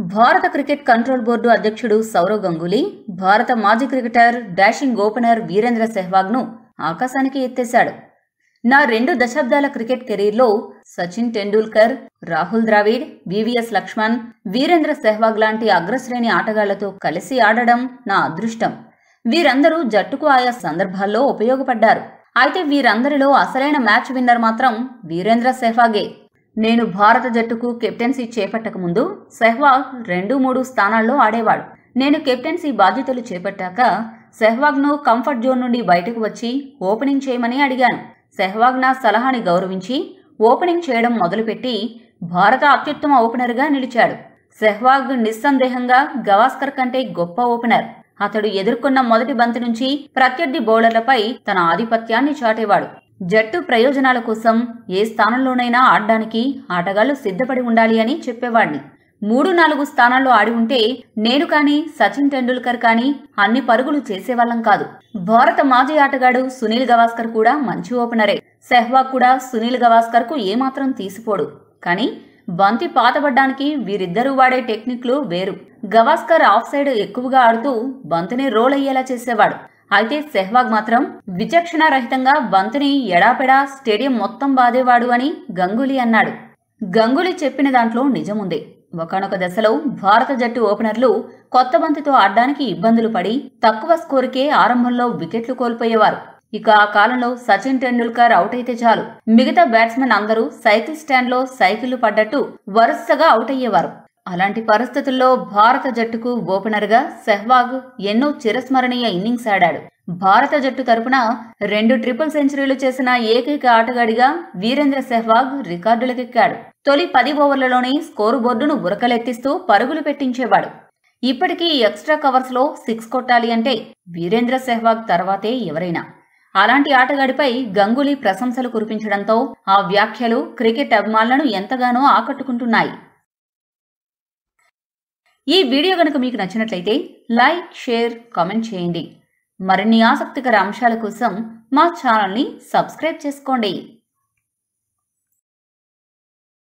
భారత cricket control board అధ్యక్షుడు సౌరవ్ గంగూలీ భారత మాజీ క్రికెటర్ డాషింగ్ ఓపెనర్ వీరేంద్ర సెహ్వాగ్ను ఆకాశానికి ఎత్తేశాడు నా రెండు దశాబ్దాల క్రికెట్ కెరీర్లో సచిన్ టెండూల్కర్ రాహుల్ ద్రావిడ్ వివిఎస్ లక్ష్మణ్ వీరేంద్ర సెహ్వాగ్ లాంటి అగ్రశ్రేణి ఆటగాళ్లతో కలిసి ఆడడం నా అదృష్టం వీరందరూ జట్టుకు ఆయా సందర్భాల్లో ఉపయోగపడ్డారు అయితే వీరందరిలో అసలైన మ్యాచ్ విన్నర్ మాత్రం వీరేంద్ర సెహ్వాగే నేను భారత జట్టుకు కెప్టెన్సీ చేపట్టకముందు సెహ్వాగ్ రెండు మూడు స్థానాల్లో ఆడేవాడు నేను కెప్టెన్సీ బాధ్యతలు చేపట్టాక సెహ్వాగ్ను కంఫర్ట్ జోన్ నుండి బయటకు వచ్చి ఓపెనింగ్ చేయమని అడిగాను సెహ్వాగ్ నా సలహాని గౌరవించి ఓపెనింగ్ చేయడం మొదలుపెట్టి భారత అత్యుత్తమ ఓపెనర్గా నిలిచాడు సెహ్వాగ్ నిస్సందేహంగా గవాస్కర్ కంటే గొప్ప ఓపెనర్ అతడు ఎదుర్కొన్న మొదటి బంతి నుంచి ప్రత్యర్థి బౌలర్లపై తన ఆధిపత్యాన్ని చాటేవాడు జట్టు ప్రయోజనాల కోసం ఏ స్థానంలోనైనా ఆడడానికి ఆటగాళ్లు సిద్ధపడి ఉండాలి అని చెప్పేవాడిని మూడు నాలుగు స్థానాల్లో ఆడి ఉంటే నేను కానీ సచిన్ టెండూల్కర్ కానీ అన్ని పరుగులు చేసేవాళ్ళం కాదు భారత మాజీ ఆటగాడు సునీల్ గవాస్కర్ కూడా మంచి ఓపెనరే సెహ్వాగ్ కూడా సునీల్ గవాస్కర్ కు ఏమాత్రం తీసిపోడు కానీ బంతి పాతబడ్డానికి వీరిద్దరూ వాడే టెక్నిక్లు వేరు గవాస్కర్ ఆఫ్ సైడ్ ఎక్కువగా ఆడుతూ బంతిని రోల్ అయ్యేలా చేసేవాడు అయితే సెహ్వాగ్ మాత్రం విచక్షణ రహితంగా బంతిని ఎడాపెడా స్టేడియం మొత్తం బాదేవాడు అని గంగూలీ అన్నాడు గంగూలీ చెప్పిన దాంట్లో నిజముంది ఒకనొక దశలో భారత జట్టు ఓపెనర్లు కొత్త బంతితో ఆడడానికి ఇబ్బందులు పడి తక్కువ స్కోరుకే ఆరంభంలో వికెట్లు కోల్పోయేవారు ఇక ఆ కాలంలో సచిన్ టెండూల్కర్ అవుట్ అయితే చాలు మిగతా బ్యాట్స్మెన్ అందరూ సైకిల్ స్టాండ్లో సైకిళ్లు పడ్డట్టు వరుసగా అవుట్ అయ్యేవారు అలాంటి పరిస్థితుల్లో భారత జట్టుకు ఓపెనర్గా సెహ్వాగ్ ఎన్నో చిరస్మరణీయ ఇన్నింగ్స్ ఆడాడు భారత జట్టు తరపున రెండు ట్రిపుల్ సెంచరీలు చేసిన ఏకైక ఆటగాడిగా వీరేంద్ర సెహ్వాగ్ రికార్డులకెక్కాడు తొలి పది ఓవర్లలోనే స్కోరు బోర్డును ఉరకలెత్తిస్తూ పరుగులు పెట్టించేవాడు ఇప్పటికీ ఎక్స్ట్రా కవర్స్లో సిక్స్ కొట్టాలి అంటే వీరేంద్ర సెహ్వాగ్ తర్వాతే ఎవరైనా అలాంటి ఆటగాడిపై గంగూలీ ప్రశంసలు కురిపించడంతో ఆ వ్యాఖ్యలు క్రికెట్ అభిమానులను ఎంతగానో ఆకట్టుకుంటున్నాయి ఈ వీడియో కనుక మీకు నచ్చినట్లయితే లైక్ షేర్ కామెంట్ చేయండి మరిన్ని ఆసక్తికర అంశాల కోసం మా ఛానల్ని సబ్స్క్రైబ్ చేసుకోండి